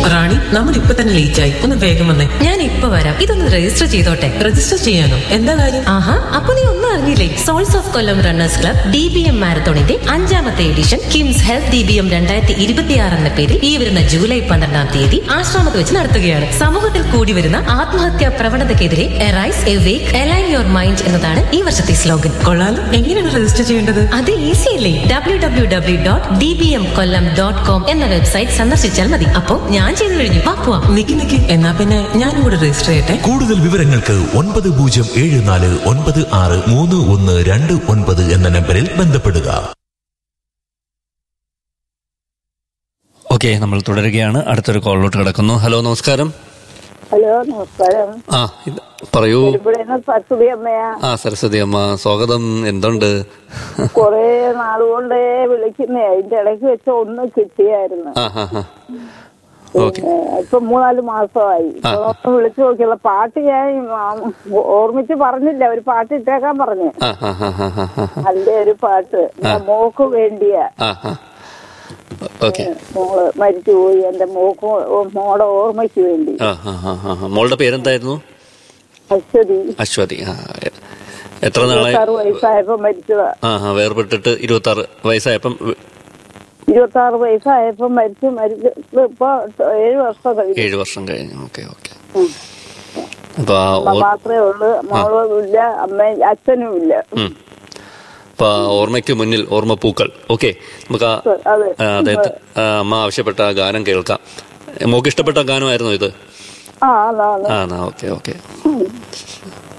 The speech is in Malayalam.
റാണി നമ്മൾ ഇപ്പൊ തന്നെ ലേറ്റ് ആയി ഒന്ന് വേഗം വന്നേ ഞാൻ ഇപ്പൊ വരാം ഇതൊന്ന് രജിസ്റ്റർ ചെയ്തോട്ടെ രജിസ്റ്റർ ചെയ്യാനോ എന്താ കാര്യം ആഹാ അപ്പൊ നീ ഒന്നും അറിഞ്ഞില്ലേ souls of Kollam runners club D B M മാരത്തോണിന്റെ അഞ്ചാമത്തെ edition KIMS health D B M രണ്ടായിരത്തി ഇരുപത്തിയാറ് എന്ന പേരിൽ ഈ വരുന്ന ജൂലൈ പന്ത്രണ്ടാം തീയതി ആശ്രമത്ത് വെച്ച് നടത്തുകയാണ് സമൂഹത്തിൽ കൂടി വരുന്ന ആത്മഹത്യാ പ്രവണതയ്ക്കെതിരെ arise awake align your mind എന്നതാണ് ഈ വർഷത്തെ സ്ലോഗൻ കൊള്ളാലോ എങ്ങനെയാണ് രജിസ്റ്റർ ചെയ്യേണ്ടത് അത് ഈസി അല്ലേ W W W dot D B M Kollam dot com എന്ന വെബ്സൈറ്റ് സന്ദർശിച്ചാൽ മതി അപ്പോൾ ഞാൻ ചെയ്തു കഴിഞ്ഞു വാ പോവാം നിക്ക് നിക്ക് എന്നാ പിന്നെ ഞാനും കൂടെ രജിസ്റ്റർ ചെയ്യട്ടെ കൂടുതൽ വിവരങ്ങൾക്ക് ഒൻപത് പൂജ്യം ഏഴ് നാല് ഒൻപത് ആറ് മൂന്ന് ഒന്ന് രണ്ട് ഒൻപത് എന്ന നമ്പറിൽ ബന്ധപ്പെടുക ഓക്കെ നമ്മൾ തുടരുകയാണ് അടുത്തൊരു കോളിലോട്ട് കിടക്കുന്നു ഹലോ നമസ്കാരം ഹലോ നമസ്കാരം ആ ഇത് പറയൂ ഇവിടെ പത്തുടി അമ്മയാ ആ സരസ്വതി അമ്മ സ്വാഗതം എന്തുണ്ട് കൊറേ നാളുകൊണ്ടേ വിളിക്കുന്നേ അതിന്റെ ഇടയ്ക്ക് വെച്ച് ഒന്ന് കിട്ടിയായിരുന്നു ആ ഹാ ഹാ ഓക്കെ ഏ, ഇപ്പൊ മൂന്നാല് മാസമായി ആ. ഇപ്പൊ ഒന്ന് വിളിച്ചു നോക്കിയുള്ള പാട്ട് ഞാൻ ആ, ഓർമ്മിച്ച് പറഞ്ഞില്ല ഒരു പാട്ട് ഇട്ടേക്കാൻ പറഞ്ഞു ആ ഹാ ഹാ ഹാ ഹാ ഹാ നല്ല ഒരു പാട്ട് ഞാൻ മോക്ക് വേണ്ടിയാ ആ ഹാ ഓക്കെ മോള് മരിച്ചുപോയി എന്റെ മോക്ക് മോടെ ഓർമ്മയ്ക്ക് വേണ്ടി ആ ഹാ ഹാ ഹാ ഹാ. മോളുടെ പേരെന്തായിരുന്നു അശ്വതി അശ്വതി ആ എ- എത്ര നാളായി ഇരുപത്താറ് വയസ്സായപ്പോ മരിച്ചതാ ആ ഹാ വേർപെട്ടിട്ട് ഇരുപത്തി ആറ് വയസ്സായപ്പം വി- ഇരുപത്തി ആറ് വയസ്സായപ്പോ മരിച്ചു മരിച്ചു ഇപ്പൊ ഏഴ് വർഷം കഴിഞ്ഞു ഏഴ് വർഷം കഴിഞ്ഞു ഓക്കെ ഓക്കെ അപ്പൊ ആ അമ്മ ഓർ- മാത്രമേ ഉള്ളൂ മോളും ഇല്ല അമ്മയും അച്ഛനും ഇല്ല ഉം. അപ്പൊ ആ ഓർമ്മയ്ക്ക് മുന്നിൽ ഓർമ്മപ്പൂക്കൾ ഓക്കെ നമുക്ക് ആ അതെ ആ, അദ്ദേഹത്തെ ആ, അമ്മ ആവശ്യപ്പെട്ട ആ ഗാനം കേൾക്കാം മോക്ക് ഇഷ്ടപ്പെട്ട ഗാനമായിരുന്നു ഇത് ആ അതാണ് ആ എന്നാ ഓക്കെ ഓക്കെ